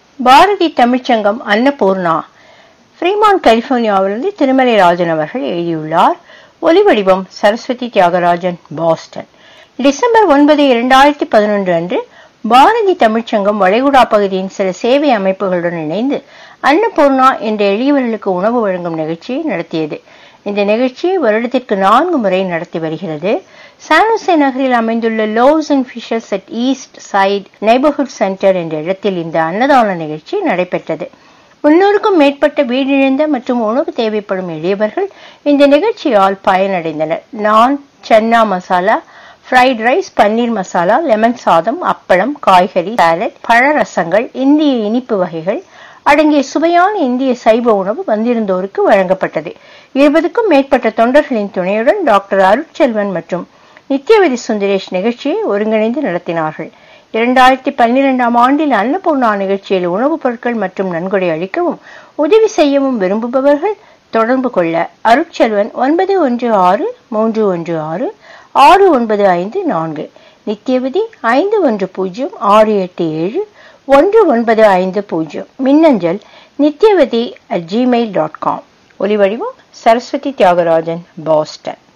Bharathi Tamil Sangam Annapoorna Freeman கலிபோர்னியாவிலிருந்து திருமலை ராஜன் அவர்கள் எழுதியுள்ளார் ஒலிவடிவம் சரஸ்வதி தியாகராஜன் பாஸ்டன் டிசம்பர் ஒன்பது இரண்டாயிரத்தி பதினொன்று அன்று பாரதி தமிழ்ச்சங்கம் வளைகுடா பகுதியின் சில சேவை அமைப்புகளுடன் இணைந்து அன்னபூர்ணா என்ற எளியவர்களுக்கு உணவு வழங்கும் நிகழ்ச்சியை நடத்தியது இந்த நிகழ்ச்சியை வருடத்திற்கு நான்கு முறை நடத்தி வருகிறது சானோசே நகரில் அமைந்துள்ள Lowe's and Fishers at east side neighbourhood centre என்ற இடத்தில் இந்த அன்னதான நிகழ்ச்சி நடைபெற்றது முன்னூறுக்கும் மேற்பட்ட வீடிழந்த மற்றும் உணவு தேவைப்படும் எளியவர்கள் இந்த நிகழ்ச்சியால் பயனடைந்தனர் நான் chana masala fried rice paneer masala lemon சாதம் அப்பளம் காய்கறி சாலட் பழ ரசங்கள் இந்திய இனிப்பு வகைகள் அடங்கிய சுவையான இந்திய சைவ உணவு வந்திருந்தோருக்கு வழங்கப்பட்டது இருபதுக்கும் மேற்பட்ட தொண்டர்களின் துணையுடன் டாக்டர் அருட்செல்வன் மற்றும் நித்யவதி சுந்தரேஷ் நிகழ்ச்சியை ஒருங்கிணைந்து நடத்தினார்கள் இரண்டாயிரத்தி பன்னிரெண்டாம் ஆண்டில் அன்னபூர்ணா நிகழ்ச்சியில் உணவுப் பொருட்கள் மற்றும் நன்கொடை அளிக்கவும் உதவி செய்யவும் விரும்புபவர்கள் தொடர்பு கொள்ள அருட்செல்வன் ஒன்பது ஒன்று ஆறு மூன்று ஒன்று ஆறு ஆறு ஒன்பது ஐந்து நான்கு நித்யவதி ஐந்து ஒன்று பூஜ்ஜியம் ஆறு எட்டு ஏழு ஒன்று ஒன்பது ஐந்து பூஜ்ஜியம் மின்னஞ்சல் Nithyavathi at Gmail dot com ஒலிவடிவம் சரஸ்வதி தியாகராஜன் பாஸ்டன்